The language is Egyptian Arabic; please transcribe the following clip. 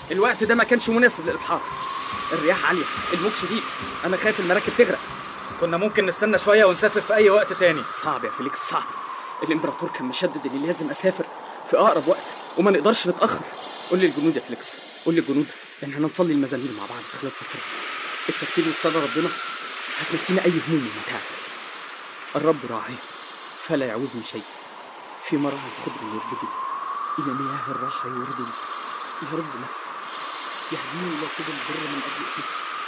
الوقت ده ما كانش مناسب للابحار الرياح عاليه الموج شديد انا خايف المراكب تغرق كنا ممكن نستنى شويه ونسافر في اي وقت تاني صعب يا فيليكس صعب الامبراطور كان مشدد اني لازم اسافر في اقرب وقت وما نقدرش نتاخر قول لي الجنود يا فيليكس قول لي الجنود ان احنا نصلي المزامير مع بعض خلال سفرنا الترتيب والصلاه ربنا هتنسينا اي هموم ومتاعب الرب راعي فلا يعوزني شيء في مرعى الخضر يربدني الى مياه الراحه يوردني يرد نفسي يهديني الى سبل البر من اجل اسمه